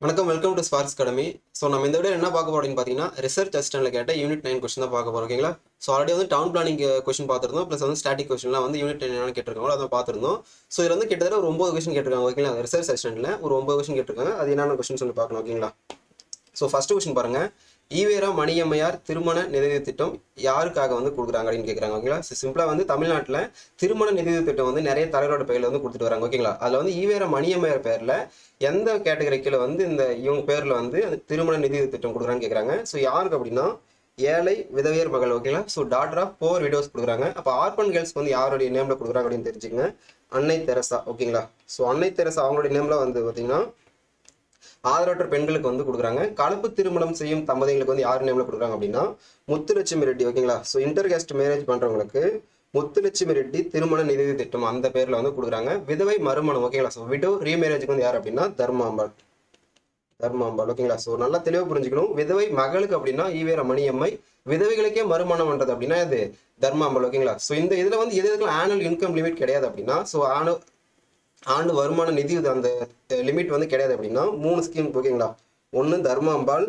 வணக்கம் welcome to Sparks Academy so நம்ம இந்த வீடியோ என்ன பார்க்க போறோம் அப்படின்னு பார்த்தீங்கன்னா ரிசர்ச் அசிஸ்டன்ட்ல கேட்ட யூனிட் நைன் கொஸ்டின் தான் பார்க்க போறோம் ஓகேங்களா ஸோ ஆல்ரெடி வந்து டவுன் பிளானிங் கொஸ்டின் பார்த்துருந்தோம் ப்ளஸ் வந்து ஸ்டாட்டிக் கொஸ்டின்லாம் வந்து யூனிட் நைன் என்னன்னு கேட்டிருக்காங்களோ அதை பார்த்துருந்தோம் ஸோ இதில் வந்து கிட்டத்தட்ட ஒரு ஒன்பது கொஸ்டின் கேட்டிருக்காங்க ஓகேங்களா ரிசர்ச் அசிஸ்டன்ட்ல ஒரு ஒன்பது கொஸ்டின் கேட்டிருக்காங்க அது என்னென்ன கொஸ்டின் சொல்லி பார்க்கணும் ஓகேங்களா ஸோ ஃபர்ஸ்ட் கொஸ்டின் பாருங்க ஈவேரா மணியம்மையார் திருமண நிதி திட்டம் யாருக்காக வந்து கொடுக்குறாங்க அப்படின்னு கேட்குறாங்க ஓகேங்களா சிம்பிளாக வந்து தமிழ்நாட்டில் திருமண நிதி திட்டம் வந்து நிறைய தலைவரோட பெயரில் வந்து கொடுத்துட்டு வராங்க ஓகேங்களா அதில் வந்து ஈவேரா மணியம்மையார் பேரில் எந்த கேட்டகரிக்கில் வந்து இந்த இவங்க பேரில் வந்து அந்த திருமண நிதி திட்டம் கொடுக்குறாங்கன்னு கேட்குறாங்க ஸோ யாருக்கு அப்படின்னா ஏழை விதவியர் மகள் ஓகேங்களா so daughter of poor widows கொடுக்குறாங்க அப்போ ஆர்பன் கேர்ள்ஸ்க்கு வந்து யாருடைய நேமில் கொடுக்குறாங்க அப்படின்னு தெரிஞ்சுக்கங்க அன்னை தெரசா ஓகேங்களா ஸோ அன்னை தெரசா அவங்களுடைய நேமில் வந்து பார்த்தீங்கன்னா ஆதரவற்ற பெண்களுக்கு வந்து கொடுக்குறாங்க கலப்பு திருமணம் செய்யும் தம்பதிகளுக்கு வந்து யார் நேம்ல கொடுக்குறாங்க அப்படின்னா முத்துலட்சுமி ரெட்டி ஓகேங்களா ஸோ இன்டர் கேஸ்ட் மேரேஜ் பண்றவங்களுக்கு முத்துலட்சுமி ரெட்டி திருமண நிதி திட்டம் அந்த பேர்ல வந்து கொடுக்குறாங்க விதவை மறுமணம் ஓகேங்களா ஸோ விடோ ரீமேரேஜுக்கு வந்து யார் அப்படின்னா தர்மாம்பாள் தர்மாம்பாள் ஓகேங்களா ஸோ நல்லா தெளிவாக புரிஞ்சுக்கணும் விதவை மகளுக்கு அப்படின்னா ஈவேர மணியம்மை விதவைகளுக்கே மறுமணம் பண்றது அப்படின்னா இது தர்மாம்பாள் ஓகேங்களா ஸோ இந்த இதுல வந்து எது எதுக்கு ஆனுவல் இன்கம் லிமிட் கிடையாது அப்படின்னா ஸோ ஆனு ஆண்டு வருமான நிதி இது அந்த லிமிட் வந்து கிடையாது அப்படின்னா மூணு ஸ்கீம் ஓகேங்களா ஒன்று தர்மாம்பாள்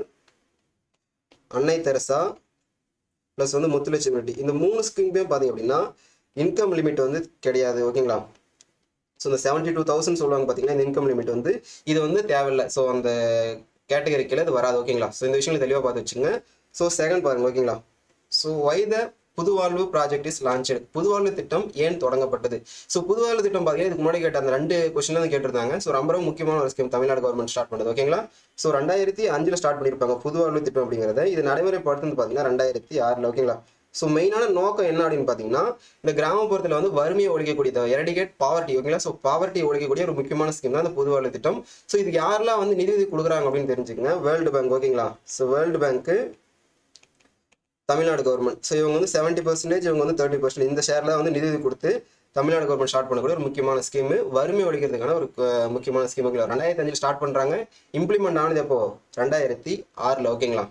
அன்னை தெரசா ப்ளஸ் வந்து முத்துலட்சுமி ரெட்டி இந்த மூணு ஸ்கீம்மே பார்த்தீங்க அப்படின்னா இன்கம் லிமிட் வந்து கிடையாது ஓகேங்களா ஸோ இந்த செவன்ட்டி டூ தௌசண்ட் சொல்லுவாங்க பார்த்தீங்கன்னா இந்த இன்கம் லிமிட் வந்து இது வந்து தேவையில்லை ஸோ அந்த கேட்டகரிக்கில் இது வராது ஓகேங்களா ஸோ இந்த விஷயங்களை தெளிவாக பார்த்து வச்சுங்க ஸோ செகண்ட் பாருங்க ஓகேங்களா ஸோ வைத புதுவாழ்வு ப்ராஜெக்ட் இஸ் லான்ச்சு புதுவாழ்வு திட்டம் ஏன் தொடங்கப்பட்டது ஸோ புதுவாழ்வு திட்டம் பார்த்தீங்கன்னா இதுக்கு முன்னாடி கேட்ட அந்த ரெண்டு கொஸ்டின் வந்து கேட்டிருந்தாங்க ஸோ ரொம்ப ரொம்ப முக்கியமான ஒரு ஸ்கீம் தமிழ்நாடு கவர்மெண்ட் ஸ்டார்ட் பண்ணது ஓகேங்களா ஸோ ரெண்டாயிரத்தி அஞ்சில் ஸ்டார்ட் பண்ணியிருப்பாங்க புதுவாழ்வு திட்டம் அப்படிங்கிறத இது நடைமுறைப்படுத்துறது பார்த்தீங்கன்னா ரெண்டாயிரத்தி ஆறில் ஓகேங்களா ஸோ மெயினான நோக்கம் என்ன அப்படின்னு பார்த்தீங்கன்னா இந்த கிராமப்புறத்தில் வந்து வறுமையை ஒழிக்கக்கூடிய எரடிகேட் பாவர்ட்டி ஓகேங்களா ஸோ பாவர்ட்டி ஒழிக்கக்கூடிய ஒரு முக்கியமான ஸ்கீம் தான் இந்த புதுவாழ்வு திட்டம் ஸோ இதுக்கு யாரெல்லாம் வந்து நிதி கொடுக்குறாங்க அப்படின்னு தெரிஞ்சுக்கங்க வேர்ல்டு பேங்க் ஓகேங்களா ஸோ வேர்ல்டு பேங்க்கு தமிழ்நாடு கவர்மெண்ட் ஸோ இவங்க வந்து செவன்ட்டி பர்சன்டேஜ் இவங்க வந்து தேர்ட்டி பர்சன்ட் இந்த ஷேரில் வந்து நிதி கொடுத்து தமிழ்நாடு கவர்மெண்ட் ஸ்டார்ட் பண்ணக்கூடிய ஒரு முக்கியமான ஸ்கீம் வறுமை ஒழிக்கிறதுக்கான ஒரு அஹ், முக்கியமான ஸ்கீம் ஓகேங்களா ரெண்டாயிரத்தி அஞ்சில் ஸ்டார்ட் பண்ணுறாங்க இம்ப்ளிமெண்ட் ஆனது எப்போ ரெண்டாயிரத்தி ஆறில் ஓகேங்களா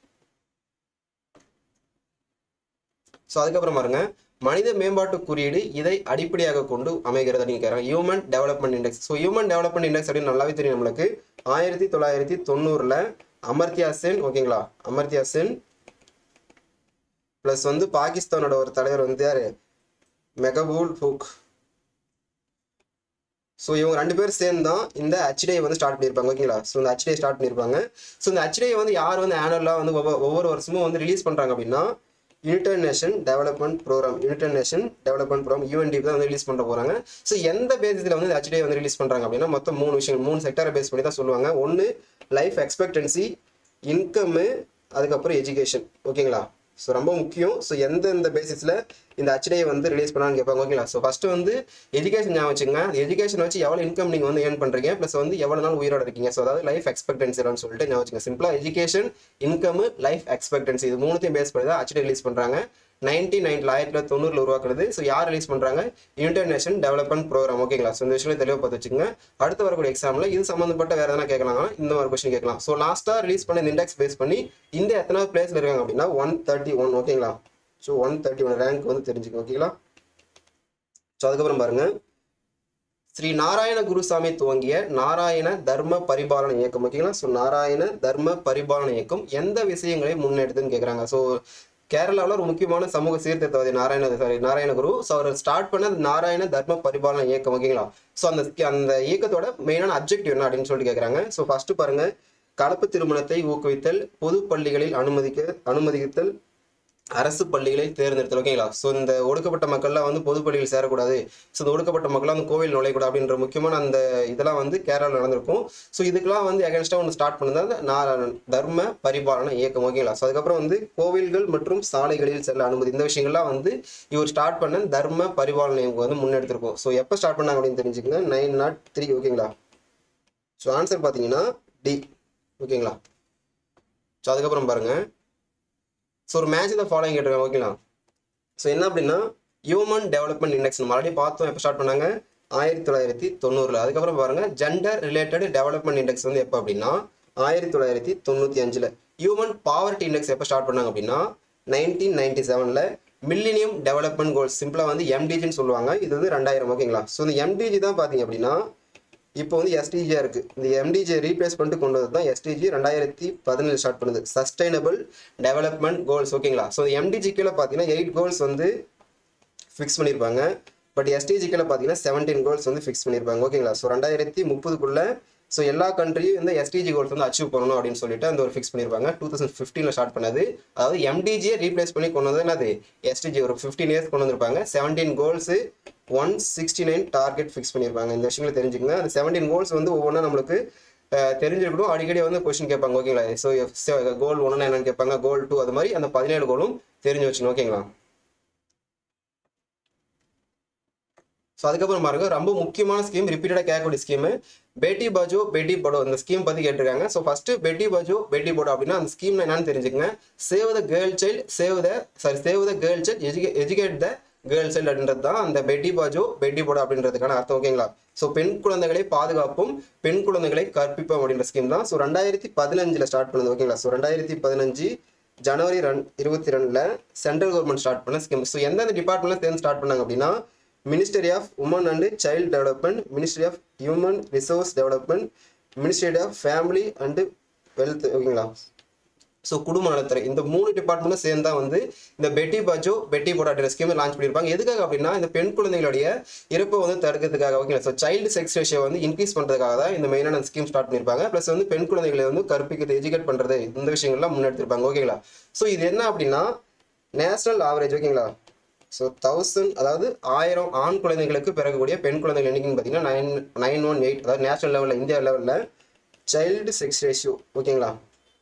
ஸோ அதுக்கப்புறம் பாருங்க மனித மேம்பாட்டு குறியீடு இதை அடிப்படையாக கொண்டு அமைகிறது அப்படின்னு கேட்குறாங்க human development index so human development index அப்படின்னு நல்லாவே தெரியும் நம்மளுக்கு ஆயிரத்தி தொள்ளாயிரத்தி தொண்ணூறில் அமர்த்தியா சென் ஓகேங்களா அமர்த்தியா சென் ப்ளஸ் வந்து பாகிஸ்தானோட ஒரு தலைவர் வந்து யாரு மெகபூல் ஃபூக் ஸோ இவங்க ரெண்டு பேரும் சேர்ந்து தான் இந்த ஹெச்டிஐ வந்து ஸ்டார்ட் பண்ணியிருப்பாங்க ஓகேங்களா ஸோ இந்த ஹெச்டிஐ ஸ்டார்ட் பண்ணியிருப்பாங்க ஸோ இந்த ஹெச்டிஐ வந்து யார் வந்து ஆனுவலாக வந்து ஒவ்வொரு ஒவ்வொரு வருஷமும் வந்து ரிலீஸ் பண்ணுறாங்க அப்படின்னா united nation development programme united nation development programme UNDP தான் வந்து ரிலீஸ் பண்ண போகிறாங்க ஸோ எந்த பேசிஸில் வந்து இந்த ஹெச்டிஐ வந்து ரிலீஸ் பண்ணுறாங்க அப்படின்னா மொத்தம் மூணு விஷயம் மூணு செக்டரை பேஸ் பண்ணி தான் சொல்லுவாங்க ஒன்று லைஃப் எக்ஸ்பெக்டன்சி இன்கம்மு அதுக்கப்புறம் எஜுகேஷன் ஓகேங்களா ஸோ ரொம்ப முக்கியம் ஸோ எந்தெந்த பேசிஸில் இந்த ஹெச்டிஐ வந்து ரிலீஸ் பண்ணான்னு கேட்பாங்க ஓகேங்களா ஸோ ஃபஸ்ட்டு வந்து எஜுகேஷன் ஞாபகம் வச்சுங்க எஜுகேஷன் வச்சு எவ்வளோ இன்கம் நீங்கள் வந்து ஏர்ன் பண்ணுறீங்க ப்ளஸ் வந்து எவ்வளோ நாள் உயிரோட இருக்கீங்க ஸோ அதாவது லைஃப் எக்ஸ்பெக்டன்சின்னு சொல்லிட்டு ஞாபகம் வச்சுங்க சிம்பிளாக எஜுகேஷன் இன்கம் லைஃப் எக்ஸ்பெக்டன்சி இது மூணுத்தையும் பேஸ் பண்ணி தான் ஹெச்டி ரிலீஸ் பண்ணுறாங்க நைன்டீன் நைன்டில் ஆயிரத்தி தொள்ளாயிரத்தி தொண்ணூறில் உருவாக்குறது ஸோ யார் ரிலீஸ் பண்ணுறாங்க யுனைடெட் நேஷன் டெவலப்மெண்ட் ப்ரோக்ராம் ஓகேங்களா ஸோ இந்த விஷயம் தெளிவாக பார்த்து வச்சுங்க அடுத்து வரக்கூடிய எக்ஸாமில் இது சம்மந்தப்பட்ட வேறு எதனா கேட்கலாம் இந்த மாதிரி கொஸ்டின் கேட்கலாம் ஸோ லாஸ்ட்டாக ரிலீஸ் பண்ண இந்த இண்டெக்ஸ் பேஸ் பண்ணி இந்தியா எத்தனை பிளேஸில் இருக்காங்க அப்படின்னா ஒன் தேர்ட்டி ஒன் ஓகேங்களா so one thirty one rank வந்து தெரிஞ்சுக்கணும் ஓகேங்களா ஸோ அதுக்கப்புறம் பாருங்க ஸ்ரீ நாராயண குருசாமி துவங்கிய நாராயண தர்ம பரிபாலன இயக்கம் ஓகேங்களா ஸோ நாராயண தர்ம பரிபாலன இயக்கம் எந்த விஷயங்களை முன்னெடுத்துன்னு கேட்குறாங்க ஸோ கேரளாவில் ஒரு முக்கியமான சமூக சீர்திருத்தவாதி நாராயண சாரி நாராயணகுரு ஸோ அவர் ஸ்டார்ட் பண்ண நாராயண தர்ம பரிபாலன இயக்கம் ஓகேங்களா ஸோ அந்த அந்த இயக்கத்தோட மெயினான அப்ஜெக்டிவ் என்ன அப்படின்னு சொல்லிட்டு கேட்குறாங்க ஸோ ஃபர்ஸ்ட் பாருங்க கலப்பு திருமணத்தை ஊக்குவித்தல் பொது பள்ளிகளில் அனுமதிக்க அனுமதித்தல் அரசு பள்ளிகளை தேர்ந்தெடுத்தல் ஓகேங்களா ஸோ இந்த ஒடுக்கப்பட்ட மக்கள்லாம் வந்து பொது பள்ளிகள் சேரக்கூடாது ஸோ இந்த ஒடுக்கப்பட்ட மக்கள்லாம் வந்து கோவில் நுழையக்கூடாது அப்படின்ற முக்கியமான அந்த இதெல்லாம் வந்து கேரளாவில் நடந்திருக்கும் ஸோ இதுக்கெல்லாம் வந்து அகேன்ஸ்டாக ஒன்று ஸ்டார்ட் பண்ணது நான் தர்ம பரிபாலன இயக்கம் ஓகேங்களா ஸோ அதுக்கப்புறம் வந்து கோவில்கள் மற்றும் சாலைகளில் செல்ல அனுமதி இந்த விஷயங்கள்லாம் வந்து இவர் ஸ்டார்ட் பண்ண தர்ம பரிபாலன இயக்கம் வந்து முன்னெடுத்திருக்கும் ஸோ எப்போ ஸ்டார்ட் பண்ணாங்க அப்படின்னு தெரிஞ்சுக்கங்க நைன் நாட் த்ரீ ஓகேங்களா ஸோ ஆன்சர் பார்த்தீங்கன்னா டி ஓகேங்களா ஸோ அதுக்கப்புறம் பாருங்கள் ஸோ ஒரு மேட்ச் தான் ஃபாலோயிங் கேட்டிருக்காங்க ஓகேங்களா ஸோ என்ன அப்படின்னா ஹியூமன் டெவலப்மெண்ட் இண்டெக்ஸ் நம்ம ஆல்ரெடி பார்த்தோம் எப்போ ஸ்டார்ட் பண்ணாங்க ஆயிரத்தி தொள்ளாயிரத்தி தொண்ணூறில் அதுக்கப்புறம் பாருங்க ஜெண்டர் ரிலேட்டட் டெவலப்மெண்ட் இண்டெக்ஸ் வந்து எப்போ அப்படின்னா ஆயிரத்தி தொள்ளாயிரத்தி தொண்ணூற்றி அஞ்சில் ஹியூமன் பாவர்ட்டி இண்டெக்ஸ் எப்போ ஸ்டார்ட் பண்ணாங்க அப்படின்னா நைன்டீன் நைன்டி செவனில் மில்லினியம் டெவலப்மெண்ட் கோல்ஸ் சிம்பிளாக வந்து எம்டிஜின்னு சொல்லுவாங்க இது வந்து ரெண்டாயிரம் ஓகேங்களா ஸோ இந்த எம்டிஜி தான் பார்த்தீங்க அப்படின்னா இப்போ வந்து எஸ்டிஜியா இருக்கு இந்த எம்டிஜி ரீப்ளேஸ் பண்ணிட்டு கொண்டு வந்து தான் எஸ்டிஜி ரெண்டாயிரத்தி பதினேழு ஸ்டார்ட் பண்ணுது சஸ்டைனபிள் டெவலப்மெண்ட் கோல்ஸ் ஓகேங்களா ஸோ எம்டிஜி கீழே பார்த்தீங்கன்னா எயிட் கோல்ஸ் வந்து ஃபிக்ஸ் பண்ணியிருப்பாங்க பட் எஸ்டிஜிக்கில் பார்த்தீங்கன்னா செவன்டீன் கோல்ஸ் வந்து ஃபிக்ஸ் பண்ணியிருப்பாங்க ஓகேங்களா ஸோ ரெண்டாயிரத்தி முப்பதுக்குள்ள ஸோ எல்லா கண்ட்ரியும் இந்த எஸ்டிஜி கோல்ஸ் வந்து அச்சீவ் பண்ணணும் அப்படின்னு சொல்லிட்டு அந்த ஒரு ஃபிக்ஸ் பண்ணியிருப்பாங்க டூ தௌசண்ட் ஃபிஃப்டீனில் ஸ்டார்ட் பண்ணது அதாவது எம்டிஜியை ரீப்ளேஸ் பண்ணி கொண்டு வந்து என்னது எஸ்டிஜி ஒரு ஃபிஃப்டீன் இயர்ஸ் கொண்டு வந்திருப்பாங்க seventeen goals one sixty nine target fix பண்ணியிருப்பாங்க இந்த விஷயங்களை தெரிஞ்சுக்கங்க அந்த செவன்டீன் கோல்ஸ் வந்து ஒவ்வொன்றா நம்மளுக்கு அஹ், தெரிஞ்சிருக்கணும் அடிக்கடி வந்து கொஸ்டின் கேட்பாங்க ஓகேங்களா ஸோ கோல் ஒன்று என்னன்னு கேட்பாங்க கோல் டூ அது மாதிரி அந்த பதினேழு கோலும் தெரிஞ்சு வச்சுக்கணும் ஓகேங்களா ஸோ அதுக்கப்புறம் பாருங்க ரொம்ப முக்கியமான ஸ்கீம் ரிப்பீட்டடாக கேட்கக்கூடிய ஸ்கீம் பேட்டி பாஜோ பேட்டி படோ இந்த ஸ்கீம் பற்றி கேட்டிருக்காங்க ஸோ ஃபர்ஸ்ட் பேட்டி பாஜோ பேட்டி படோ அப்படின்னா அந்த ஸ்கீம் என்னன்னு தெரிஞ்சுக்கங்க save the girl child save the sorry save the girl child educa educate the girl child அப்படின்றது தான் அந்த பெட்டி பாஜோ பெட்டி போடோ அப்படின்றதுக்கான அர்த்தம் ஓகேங்களா ஸோ பெண் குழந்தைகளை பாதுகாப்பும் பெண் குழந்தைகளை கற்பிப்போம் அப்படின்ற ஸ்கீம் தான் ஸோ ரெண்டாயிரத்தி பதினஞ்சில் ஸ்டார்ட் பண்ணுது ஓகேங்களா ஸோ ரெண்டாயிரத்தி பதினஞ்சு ஜனவரி ரெண் இருபத்தி ரெண்டில் சென்ட்ரல் கவர்மெண்ட் ஸ்டார்ட் பண்ண ஸ்கீம் ஸோ எந்தெந்த டிபார்ட்மெண்ட்ல சேர்ந்து ஸ்டார்ட் பண்ணாங்க அப்படின்னா ministry of women and child development ministry of human resource development ministry of family and wealth ஓகேங்களா ஸோ குடும்ப நலத்துறை இந்த மூணு டிபார்ட்மெண்ட்டும் சேர்ந்து தான் வந்து இந்த பெட்டி பாஜோ பெட்டி போடா அப்படின்ற ஸ்கீம் லான்ச் பண்ணியிருப்பாங்க எதுக்காக அப்படின்னா இந்த பெண் குழந்தைகளுடைய இறப்பை வந்து தடுக்கிறதுக்காக ஓகேங்களா ஸோ சைல்டு செக்ஸ் ரேஷியோ வந்து இன்க்ரீஸ் பண்ணுறதுக்காக தான் இந்த மெயினான ஸ்கீம் ஸ்டார்ட் பண்ணியிருப்பாங்க ப்ளஸ் வந்து பெண் குழந்தைகளை வந்து கற்பிக்கிறது எஜுகேட் பண்ணுறது இந்த விஷயங்கள்லாம் முன்னெடுத்திருப்பாங்க ஓகேங்களா ஸோ இது என்ன அப்படின்னா நேஷனல் ஆவரேஜ் ஓகேங்களா ஸோ தௌசண்ட் அதாவது ஆயிரம் ஆண் குழந்தைகளுக்கு பிறக்கக்கூடிய பெண் குழந்தைகள் எண்ணிக்கைன்னு பார்த்தீங்கன்னா நைன் நைன் ஒன் எயிட் அதாவது நேஷனல் லெவலில் இந்தியா லெவலில் சைல்டு செக்ஸ் ரேஷியோ ஓகேங்களா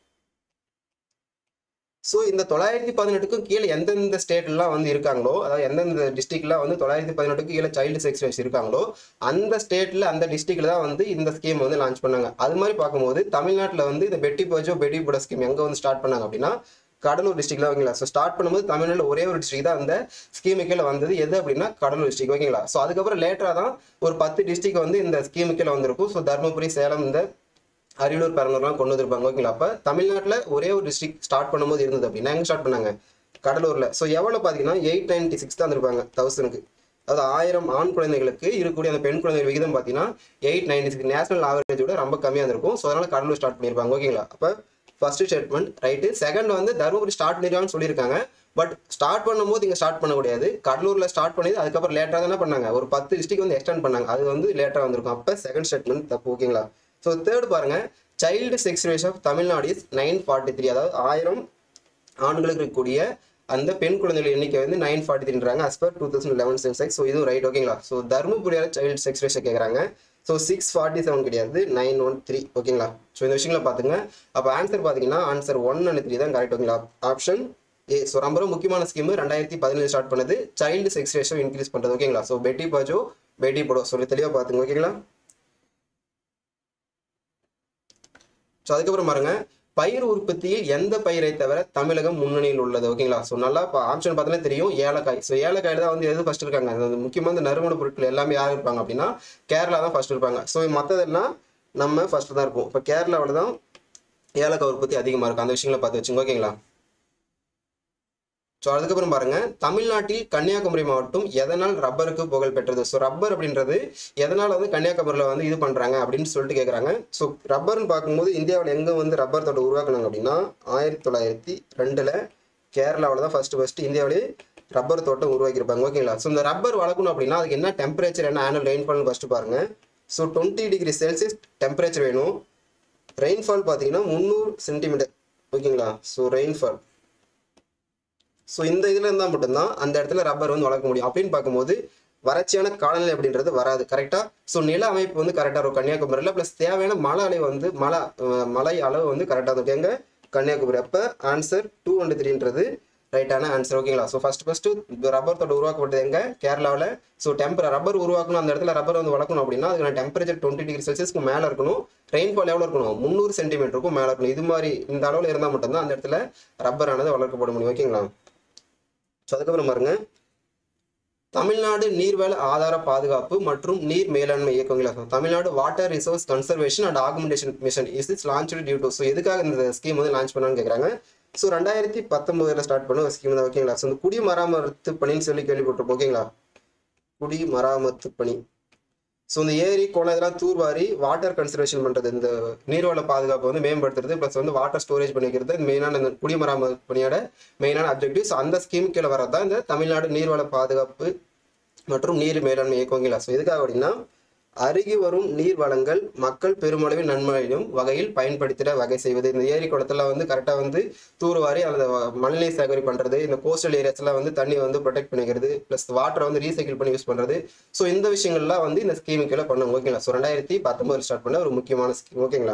ஸோ இந்த தொள்ளாயிரத்தி பதினெட்டுக்கும் கீழே எந்தெந்த ஸ்டேட்லாம் வந்து இருக்காங்களோ அதாவது எந்தெந்த டிஸ்ட்ரிக்ட்லாம் வந்து தொள்ளாயிரத்தி பதினெட்டுக்கு கீழே சைல்டு செக்ஸ் ரேஷ் இருக்காங்களோ அந்த ஸ்டேட்டில் அந்த டிஸ்ட்ரிக்ட்ல தான் வந்து இந்த ஸ்கீம் வந்து லான்ச் பண்ணாங்க அது மாதிரி பார்க்கும்போது தமிழ்நாட்டில் வந்து இந்த பெட்டி போஜோ பெட்டி போட ஸ்கீம் எங்கே வந்து ஸ்டார்ட் பண்ணாங்க அப்படின்னா கடலூர் டிஸ்ட்ரிக்ட்ல ஓகேங்களா ஸோ ஸ்டார்ட் பண்ணும்போது தமிழ்நாட்டில் ஒரே ஒரு டிஸ்ட்ரிக் தான் அந்த ஸ்கீமு கீழே வந்தது எது அப்படின்னா கடலூர் டிஸ்ட்ரிக் ஓகேங்களா ஸோ அதுக்கப்புறம் லேட்டராக தான் ஒரு பத்து டிஸ்ட்ரிக் வந்து இந்த ஸ்கீமு கீழே வந்திருக்கும் ஸோ தருமபுரி சேலம் இந்த அரியலூர் பெரம்பலூர்லாம் கொண்டு வந்திருப்பாங்க ஓகேங்களா அப்போ தமிழ்நாட்டில் ஒரே ஒரு டிஸ்ட்ரிக்ட் ஸ்டார்ட் பண்ணும்போது இருந்தது அப்படின்னா எங்கே ஸ்டார்ட் பண்ணாங்க கடலூரில் ஸோ எவ்வளோ பார்த்தீங்கன்னா எயிட் நைன்டி சிக்ஸ் தான் இருப்பாங்க தௌசண்ட்க்கு அதாவது ஆயிரம் ஆண் குழந்தைகளுக்கு இருக்கக்கூடிய அந்த பெண் குழந்தைகள் விகிதம் பார்த்தீங்கன்னா eight ninety six national average விட ரொம்ப கம்மியாக இருந்திருக்கும் ஸோ அதனால் கடலூர் ஸ்டார்ட் பண்ணியிருப்பாங்க ஓகேங்களா அப்போ ஃபர்ஸ்ட் ஸ்டேட்மெண்ட் ரைட்டு செகண்ட் வந்து தருமபுரி ஸ்டார்ட் பண்ணிருக்காங்கன்னு சொல்லியிருக்காங்க பட் ஸ்டார்ட் பண்ணும்போது இங்கே ஸ்டார்ட் பண்ண முடியாது கடலூரில் ஸ்டார்ட் பண்ணி அதுக்கப்புறம் லேட்டாக தானே பண்ணாங்க ஒரு பத்து டிஸ்ட்ரிக் வந்து எக்ஸ்டெண்ட் பண்ணாங்க அது வந்து லேட்டாக வந்திருக்கும் அப்போ செகண்ட் ஸ்டேட்மெண்ட் தப்பு ஓகேங்களா ஸோ தேர்ட் பாருங்க child sex ratio of Tamil Nadu is nine forty three அதாவது ஆயிரம் ஆண்களுக்கு இருக்கக்கூடிய அந்த பெண் குழந்தைகள் எண்ணிக்கை வந்து நைன் ஃபார்ட்டி த்ரீன்றாங்க as per two thousand eleven census so இதுவும் ரைட் ஓகேங்களா ஸோ தருமபுரியால் சைல்டு செக்ஸ் ரேஷியோ கேட்குறாங்க ஸோ சிக்ஸ் ஃபார்ட்டி செவன் கிடையாது நைன் ஒன் த்ரீ ஓகேங்களா ஸோ இந்த விஷயங்களை பார்த்துங்க அப்போ ஆன்சர் பார்த்தீங்கன்னா ஆன்சர் ஒன் அண்ட் த்ரீ தான் கரெக்ட் ஓகேங்களா ஆப்ஷன் ஏ ஸோ ரொம்ப ரொம்ப முக்கியமான ஸ்கீம் ரெண்டாயிரத்தி பதினேழு ஸ்டார்ட் பண்ணது சைல்டு செக்ஸ் ரேஷியோ இன்க்ரீஸ் பண்ணுறது ஓகேங்களா ஸோ பெட்டி பாஜோ பெட்டி போடோ சொல்லி தெளிவாக பார்த்துங்க ஓகேங்களா ஸோ அதுக்கப்புறம் பாருங்க பயிர் உற்பத்தியில் எந்த பயிரை தவிர தமிழகம் முன்னணியில் உள்ளது ஓகேங்களா ஸோ நல்லா இப்போ ஆப்ஷன் பார்த்தாலே தெரியும் ஏலக்காய் ஸோ ஏலக்காயில் தான் வந்து எது ஃபர்ஸ்ட் இருக்காங்க அது முக்கியமாக இந்த நறுமண பொருட்கள் எல்லாமே யார் இருப்பாங்க அப்படின்னா கேரளா தான் ஃபர்ஸ்ட் இருப்பாங்க ஸோ மற்றதெல்லாம் நம்ம ஃபர்ஸ்ட் தான் இருப்போம் இப்போ கேரளாவில் தான் ஏலக்காய் உற்பத்தி அதிகமாக இருக்கும் அந்த விஷயங்களை பார்த்து வச்சுங்க ஓகேங்களா ஸோ அதுக்கப்புறம் பாருங்க தமிழ்நாட்டில் கன்னியாகுமரி மாவட்டம் எதனால் ரப்பருக்கு புகழ் பெற்றது ஸோ ரப்பர் அப்படின்றது எதனால் வந்து கன்னியாகுமரியில் வந்து இது பண்ணுறாங்க அப்படின்னு சொல்லிட்டு கேட்குறாங்க ஸோ ரப்பர்னு பார்க்கும்போது இந்தியாவில் எங்கே வந்து ரப்பர் தோட்டம் உருவாக்குனாங்க அப்படின்னா ஆயிரத்தி தொள்ளாயிரத்தி ரெண்டில் கேரளாவில் தான் ஃபர்ஸ்ட் ஃபர்ஸ்ட் இந்தியாவிலே ரப்பர் தோட்டம் உருவாக்கியிருப்பாங்க ஓகேங்களா ஸோ இந்த ரப்பர் வளர்க்கணும் அப்படின்னா அதுக்கு என்ன டெம்பரேச்சர் என்ன ஆனுவல் ரெயின்ஃபால்னு ஃபஸ்ட்டு பாருங்க so twenty degree celsius temperature வேணும் ரெயின்ஃபால் பார்த்தீங்கன்னா முந்நூறு சென்டிமீட்டர் ஓகேங்களா ஸோ ரெயின்ஃபால் ஸோ இந்த இதில் இருந்தால் மட்டும்தான் அந்த இடத்துல ரப்பர் வந்து வளர்க்க முடியும் அப்படின்னு பார்க்கும்போது வறட்சியான காலநிலை அப்படின்றது வராது கரெக்டாக ஸோ நில அமைப்பு வந்து கரெக்டாக இருக்கும் கன்னியாகுமரியில் ப்ளஸ் தேவையான மழை அலை வந்து மழை அஹ், மழை அளவு வந்து கரெக்டாக இருக்கும் எங்க கன்னியாகுமரி அப்போ ஆன்சர் டூ ஹண்ட்ரட் த்ரீன்றது ரைட்டான ஆன்சர் ஓகேங்களா ஸோ ஃபர்ஸ்ட் ஃபஸ்ட்டு ரப்பர் தோட்டம் உருவாக்கப்பட்டது எங்க கேரளாவில் ஸோ டெம்பர் ரப்பர் உருவாக்கணும் அந்த இடத்துல ரப்பர் வந்து வளர்க்கணும் அப்படின்னா அதுக்கான டெம்பரேச்சர் டுவெண்ட்டி டிகிரி செல்சியஸ்க்கு மேலே இருக்கணும் ரெயின்ஃபால் எவ்வளோ இருக்கணும் முந்நூறு சென்டிமீட்டருக்கும் மேலே இருக்கணும் இது மாதிரி இந்த அளவில் இருந்தால் மட்டும்தான் அந்த இடத்துல ரப்பரானது வளர்க்கப்பட முடியும் ஓகேங்களா ஸோ அதுக்கப்புறம் பாருங்க தமிழ்நாடு நீர்வள ஆதார பாதுகாப்பு மற்றும் நீர் மேலாண்மை இயக்கங்களா So, Tamil Nadu water resource conservation and augmentation mission is is launch due to so எதுக்காக இந்த ஸ்கீம் வந்து லான்ச் பண்ணான்னு கேட்குறாங்க ஸோ ரெண்டாயிரத்தி பத்தொன்பதுல ஸ்டார்ட் பண்ண ஒரு ஸ்கீம் தான் ஓகேங்களா ஸோ இந்த குடிமராமத்து பணின்னு சொல்லி கேள்விப்பட்டிருப்போம் ஓகேங்களா குடிமராமத்து பணி ஸோ இந்த ஏரி குளம் இதெல்லாம் தூர்வாரி வாட்டர் கன்சர்வேஷன் பண்ணுறது இந்த நீர்வள பாதுகாப்பு வந்து மேம்படுத்துறது ப்ளஸ் வந்து வாட்டர் ஸ்டோரேஜ் பண்ணிக்கிறது மெயினான இந்த குடிமராமத்து பணியோட மெயினான அப்ஜெக்டிவ்ஸ் அந்த ஸ்கீம் கீழே வரது தான் இந்த தமிழ்நாடு நீர்வள பாதுகாப்பு மற்றும் நீர் மேலாண்மை இயக்கங்களா ஸோ எதுக்காக அப்படின்னா அருகி வரும் நீர் வளங்கள் மக்கள் பெருமளவில் நன்மையும் வகையில் பயன்படுத்திட வகை செய்வது இந்த ஏரி குளத்துல வந்து கரெக்டாக வந்து தூர்வாரி அந்த வ- மழைநீர் சேகரி பண்ணுறது இந்த கோஸ்டல் ஏரியாஸ்லாம் வந்து தண்ணி வந்து ப்ரொடெக்ட் பண்ணிக்கிறது ப்ளஸ் வாட்டரை வந்து ரீசைக்கிள் பண்ணி யூஸ் பண்ணுறது ஸோ இந்த விஷயங்கள்லாம் வந்து இந்த ஸ்கீம் கீழே பண்ணுங்க ஓகேங்களா ஸோ ரெண்டாயிரத்தி பத்தொன்பது ஸ்டார்ட் பண்ண ஒரு முக்கியமான ஸ்கீம் ஓகேங்களா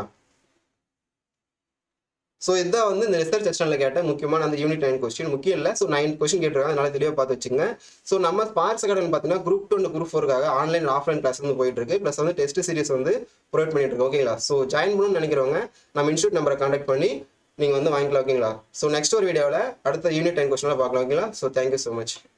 ஸோ இதுதான் வந்து இந்த ரிசர்ச் செக்ஷனில் கேட்ட முக்கியமான அந்த யூனிட் நைன் கொஸ்டின் முக்கியம் இல்லை ஸோ நைன் கொஸ்டின் கேட்டிருக்காங்க அதனால தெளிவாக பார்த்து வச்சுங்க ஸோ நம்ம ஸ்பார்ட்ஸ் அகாடமி பார்த்தீங்கன்னா குரூப் டூ அண்ட் குரூப் ஃபோருக்காக ஆன்லைன் ஆஃப்லைன் கிளாஸ் வந்து போயிட்டு இருக்கு ப்ளஸ் வந்து டெஸ்ட் சீரிஸ் வந்து ப்ரொவைட் பண்ணிட்டு இருக்கோம் ஓகேங்களா ஸோ ஜாயின் பண்ணணும்னு நினைக்கிறவங்க நம்ம இன்ஸ்டியூட் நம்பரை கான்டாக்ட் பண்ணி நீங்கள் வந்து வாங்கிக்கலாம் ஓகேங்களா ஸோ நெக்ஸ்ட் ஒரு வீடியோவில் அடுத்த யூனிட் டென் கொஸ்டினில் பார்க்கலாம் ஓகேங்களா ஸோ தேங்க்யூ ஸோ மச்